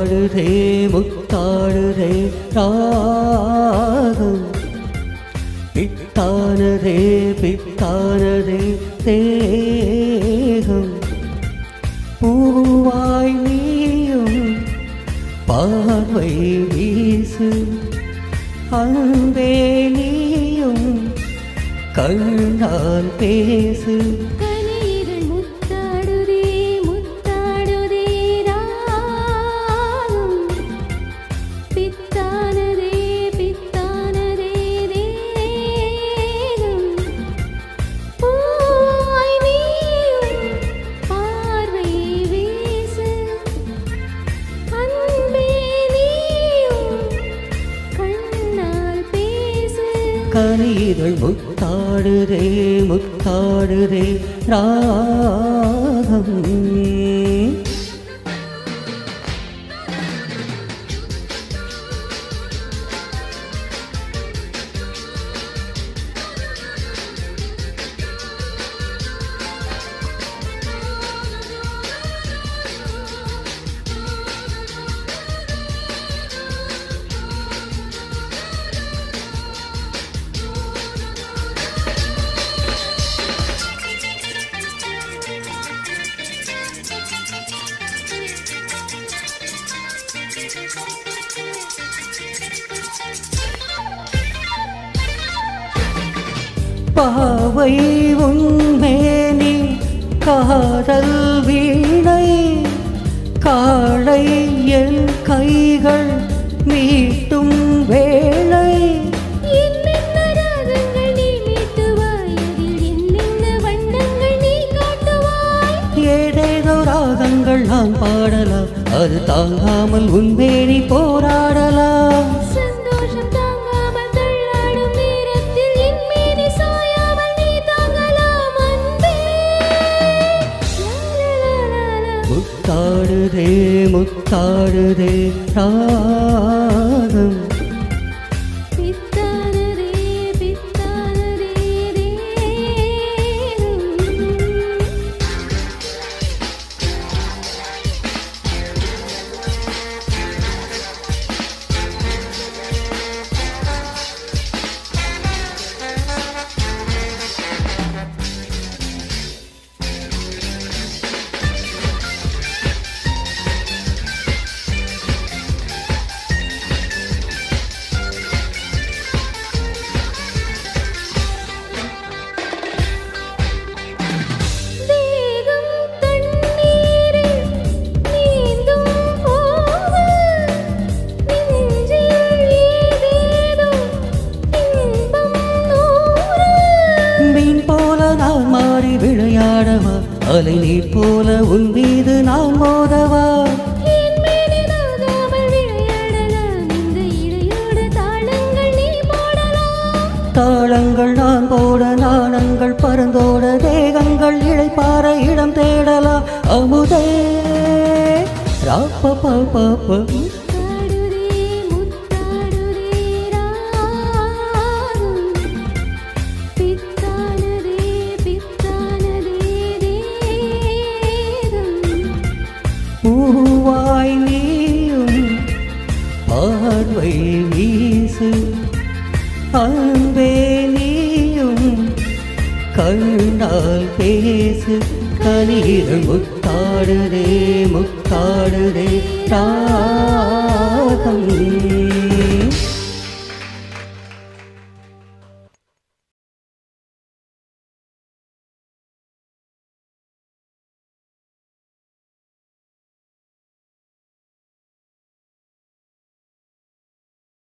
முத்தாடுதே முத்தாடுதே ராகம் பித்தானதே பித்தானதே தேகம் பூவாய் நீயும் பார்வை வீசு அன்பே நீயும் கண்ணால் பேசு கனிகள் முத்தாடுதே முத்தாடுதே ராகம் பித்தானதே பித்தானதே தேகம் பூவாய் நீயும் பார்வை வீசு அன்பே நீயும் கண்ணால் பேசு கனிகள் முத்தாடுதே முத்தாடுதே ராகம் பாவை உண்மேனி காதல் வீணை காளை என் கைகள் மீட்டும் வேளை என்னென்ன ராகங்கள் நீ மீட்டுவாய் அதில் என்னென்ன வண்ணங்கள் நீ காட்டுவாய் ஏதேதோ ராகங்கள் நான் பாடலாம் அது தாங்காமல் உன்வேணி போராடலாம் சந்தோஷம் தாங்காமல் தள்ளாடும் நேரத்தில் என் மேனி சாயாமல் நீ தாங்கலாம் அன்பே லா, லா, லா, லா, லா. முத்தாடுதே முத்தாடுதே ராகம் பித்தானதே பித்தானதே தேகம் வேகம் தண்ணீரில் நீந்தும் போது நெஞ்சில் ஏதேதோ இன்பம் நூறு மீன் போல நான் மாறி விளையாடவா அலை நீர் போல உன் மீது நான் மோதவா என் மேலே நாகாமல் விளையாடலாம் இந்த இடையோடு தாளங்கள் நீ போடலாம் தாளங்கள் நான் போட நாணங்கள் பறந்தோட தேகங்கள் இழைப்பார இடம் தேடலாம் அமுதே ராப்ப பாப்ப முத்தாடுதே முத்தாடுதே ராகம் பித்தானதே பித்தானதே தேகம் பூவாய் நீயும் பார்வை வீசு அன்பே நீயும் கண்ணால் பேசு கனிகள் முத்தாடுதே முத்தாடுதே ராகம்